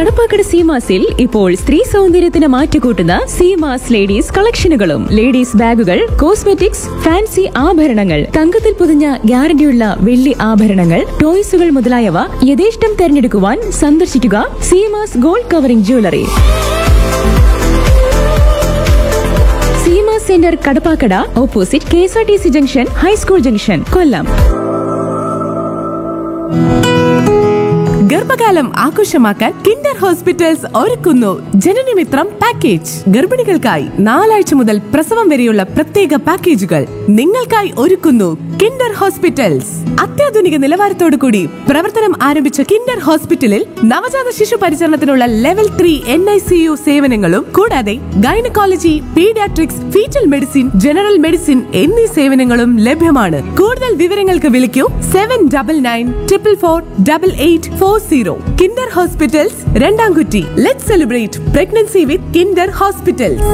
കടപ്പാക്കട സീമാസിൽ ഇപ്പോൾ സ്ത്രീ സൗന്ദര്യത്തിന് മാറ്റുകൂട്ടുന്ന സീമാസ് ലേഡീസ് കളക്ഷനുകളും ലേഡീസ് ബാഗുകൾ കോസ്മെറ്റിക്സ് ഫാൻസി ആഭരണങ്ങൾ തങ്കത്തിൽ പൊതിഞ്ഞ ഗ്യാരണ്ടിയുള്ള വെള്ളി ആഭരണങ്ങൾ ടോയ്സുകൾ മുതലായവ യഥേഷ്ടം തെരഞ്ഞെടുക്കുവാൻ സന്ദർശിക്കുക Seemas gold covering jewellery Seema centre Kadappakada opposite K S R T C junction high school junction Kollam ഗർഭകാലം ആഘോഷമാക്കാൻ കിൻഡർ ഹോസ്പിറ്റൽസ് ഒരുക്കുന്നു ജനനമിത്രം പാക്കേജ് ഗർഭിണികൾക്കായി നാലാഴ്ച മുതൽ പ്രസവം വരെയുള്ള പ്രത്യേക പാക്കേജുകൾ നിങ്ങൾക്കായി ഒരുക്കുന്നു കിൻഡർ ഹോസ്പിറ്റൽസ് അത്യാധുനിക നിലവാരത്തോടു കൂടി പ്രവർത്തനം ആരംഭിച്ച കിൻഡർ ഹോസ്പിറ്റലിൽ നവജാത ശിശു പരിചരണത്തിനുള്ള level three N I C U സേവനങ്ങളും കൂടാതെ gynaecology paediatrics foetal medicine general medicine എന്നീ സേവനങ്ങളും ലഭ്യമാണ് കൂടുതൽ വിവരങ്ങൾക്ക് വിളിക്കൂ seven double nine triple four double eight four zero Kinder hospitals Randamkutty let celebrate pregnancy with Kinder hospitals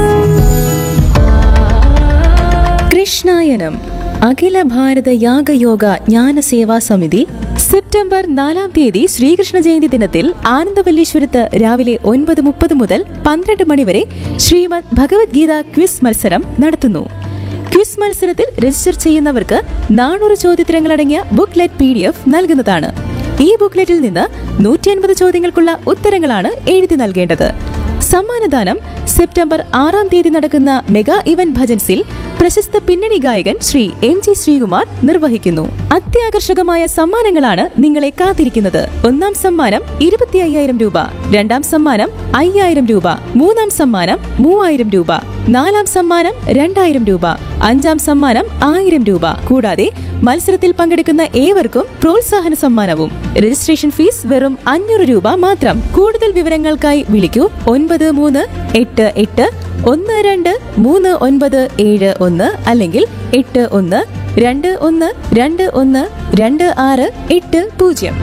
Krishnayanam Akhila Bharata Yagayoga Jnana Seva സമിതി സെപ്റ്റംബർ നാലാം തീയതി ശ്രീകൃഷ്ണ ജയന്തി ദിനത്തിൽ ആനന്ദവല്ലീശ്വരത്ത് രാവിലെ ഒൻപത് മുപ്പത് മുതൽ പന്ത്രണ്ട് മണിവരെ ശ്രീമദ് ഭഗവത്ഗീത ക്വിസ് മത്സരം നടത്തുന്നു ക്വിസ് മത്സരത്തിൽ രജിസ്റ്റർ ചെയ്യുന്നവർക്ക് നാനൂറ് ചോദ്യത്തരങ്ങളടങ്ങിയ ബുക്ക്ലെറ്റ് പി ഡി എഫ് നൽകുന്നതാണ് ഈ ബുക്ക്ലെറ്റിൽ നിന്ന് നൂറ്റി അൻപത് ചോദ്യങ്ങൾക്കുള്ള ഉത്തരങ്ങളാണ് എഴുതി നൽകേണ്ടത് സമ്മാനദാനം സെപ്റ്റംബർ ആറാം തീയതി നടക്കുന്ന മെഗാ ഇവന്റ് ഭജൻസിൽ പ്രശസ്ത പിന്നണി ഗായകൻ ശ്രീ എം ജി ശ്രീകുമാർ നിർവഹിക്കുന്നു അത്യാകർഷകമായ സമ്മാനങ്ങളാണ് നിങ്ങളെ കാത്തിരിക്കുന്നത് ഒന്നാം സമ്മാനം ഇരുപത്തി അയ്യായിരം രൂപ രണ്ടാം സമ്മാനം അയ്യായിരം രൂപ മൂന്നാം സമ്മാനം മൂവായിരം രൂപ നാലാം സമ്മാനം രണ്ടായിരം രൂപ അഞ്ചാം സമ്മാനം ആയിരം രൂപ കൂടാതെ മത്സരത്തിൽ പങ്കെടുക്കുന്ന ഏവർക്കും പ്രോത്സാഹന സമ്മാനവും രജിസ്ട്രേഷൻ ഫീസ് വെറും അഞ്ഞൂറ് രൂപ മാത്രം കൂടുതൽ വിവരങ്ങൾക്കായി വിളിക്കൂ ഒൻപത് മൂന്ന് എട്ട് എട്ട് ഒന്ന് രണ്ട് മൂന്ന് ഒൻപത് ഏഴ് ഒന്ന് അല്ലെങ്കിൽ എട്ട് ഒന്ന് രണ്ട് ഒന്ന് രണ്ട് ഒന്ന് രണ്ട് ആറ് എട്ട് പൂജ്യം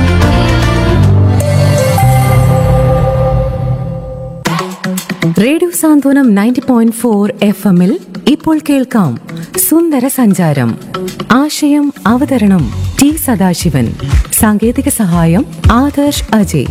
radio Santhwanam ninety point four F എമ്മിൽ ഇപ്പോൾ കേൾക്കാം സുന്ദര സഞ്ചാരം ആശയം അവതരണം ടി സദാശിവൻ സാങ്കേതിക സഹായം ആദർശ് അജയ്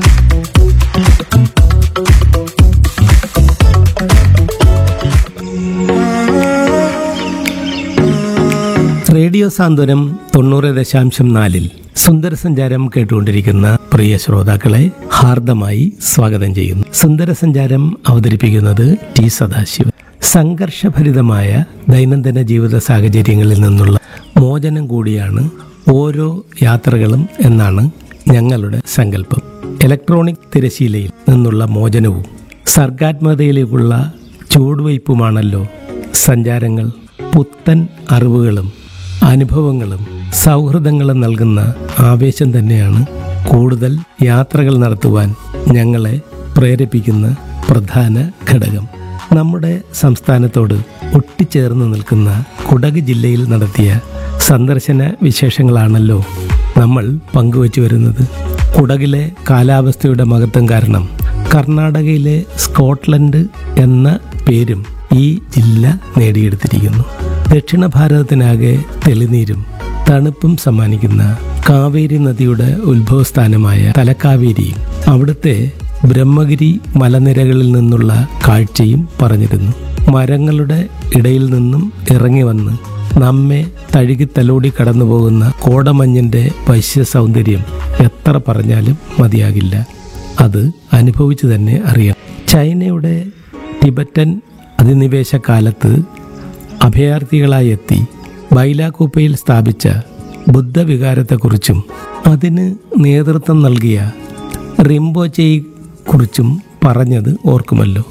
റേഡിയോ സാന്ത്വനം തൊണ്ണൂറ് ദശാംശം നാലിൽ സുന്ദര സഞ്ചാരം കേട്ടുകൊണ്ടിരിക്കുന്ന പ്രിയ ശ്രോതാക്കളെ ഹാർദമായി സ്വാഗതം ചെയ്യുന്നു സുന്ദര സഞ്ചാരം അവതരിപ്പിക്കുന്നത് ടി സദാശിവൻ സംഘർഷഭരിതമായ ദൈനംദിന ജീവിത സാഹചര്യങ്ങളിൽ നിന്നുള്ള മോചനം കൂടിയാണ് ഓരോ യാത്രകളും എന്നാണ് ഞങ്ങളുടെ സങ്കല്പം ഇലക്ട്രോണിക് തിരശീലയിൽ നിന്നുള്ള മോചനവും സർഗാത്മകതയിലേക്കുള്ള ചുവടുവയ്പുമാണല്ലോ സഞ്ചാരങ്ങൾ പുത്തൻ അറിവുകളും അനുഭവങ്ങളും സൗഹൃദങ്ങളും നൽകുന്ന ആവേശം തന്നെയാണ് കൂടുതൽ യാത്രകൾ നടത്തുവാൻ ഞങ്ങളെ പ്രേരിപ്പിക്കുന്ന പ്രധാന ഘടകം നമ്മുടെ സംസ്ഥാനത്തോട് ഒട്ടിച്ചേർന്ന് നിൽക്കുന്ന കുടക് ജില്ലയിൽ നടത്തിയ സന്ദർശന വിശേഷങ്ങളാണല്ലോ നമ്മൾ പങ്കുവച്ചു വരുന്നത് കുടകിലെ കാലാവസ്ഥയുടെ മഹത്വം കാരണം കർണാടകയിലെ സ്കോട്ട്ലൻഡ് എന്ന പേരും ഈ ജില്ല നേടിയെടുത്തിരിക്കുന്നു ദക്ഷിണ ഭാരതത്തിനാകെ തെളിനീരും തണുപ്പും സമ്മാനിക്കുന്ന കാവേരി നദിയുടെ ഉത്ഭവസ്ഥാനമായ തലക്കാവേരിയും അവിടുത്തെ ബ്രഹ്മഗിരി മലനിരകളിൽ നിന്നുള്ള കാഴ്ചയും പറഞ്ഞിരുന്നു മരങ്ങളുടെ ഇടയിൽ നിന്നും ഇറങ്ങി വന്ന് നമ്മെ തഴുകി തലോടി കടന്നു പോകുന്ന കോടമഞ്ഞിന്റെ വശ്യ സൗന്ദര്യം എത്ര പറഞ്ഞാലും മതിയാകില്ല അത് അനുഭവിച്ചു തന്നെ അറിയാം ചൈനയുടെ ടിബറ്റൻ അധിനിവേശ കാലത്ത് അഭയാർത്ഥികളായി എത്തി ബൈലാകൂപ്പയിൽ സ്ഥാപിച്ച ബുദ്ധവികാരത്തെക്കുറിച്ചും അതിന് നേതൃത്വം നൽകിയ റിംബോച്ചയെ കുറിച്ചും പറഞ്ഞത് ഓർക്കുമല്ലോ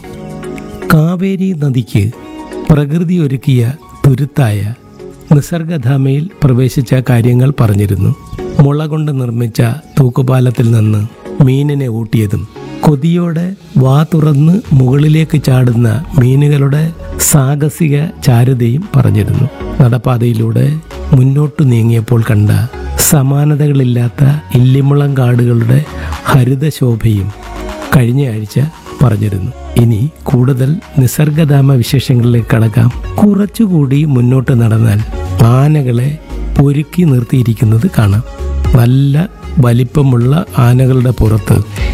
കാവേരി നദിക്ക് പ്രകൃതി ഒരുക്കിയ തുരുത്തായ നിസർഗധാമയിൽ പ്രവേശിച്ച കാര്യങ്ങൾ പറഞ്ഞിരുന്നു മുള കൊണ്ട് നിർമ്മിച്ച തൂക്കുപാലത്തിൽ നിന്ന് മീനിനെ ഊട്ടിയതും കൊതിയോടെ വാ തുറന്ന് മുകളിലേക്ക് ചാടുന്ന മീനുകളുടെ സാഹസിക ചാരുതയും പറഞ്ഞിരുന്നു നടപ്പാതയിലൂടെ മുന്നോട്ടു നീങ്ങിയപ്പോൾ കണ്ട സമാനതകളില്ലാത്ത ഇല്ലിമുളം കാടുകളുടെ ഹരിതശോഭയും കഴിഞ്ഞ ആഴ്ച പറഞ്ഞിരുന്നു ഇനി കൂടുതൽ നിസർഗധാമ വിശേഷങ്ങളിലേക്ക് കടക്കാം കുറച്ചുകൂടി മുന്നോട്ട് നടന്നാൽ ആനകളെ ഒരുക്കി നിർത്തിയിരിക്കുന്നത് കാണാം നല്ല വലിപ്പമുള്ള ആനകളുടെ പുറത്ത്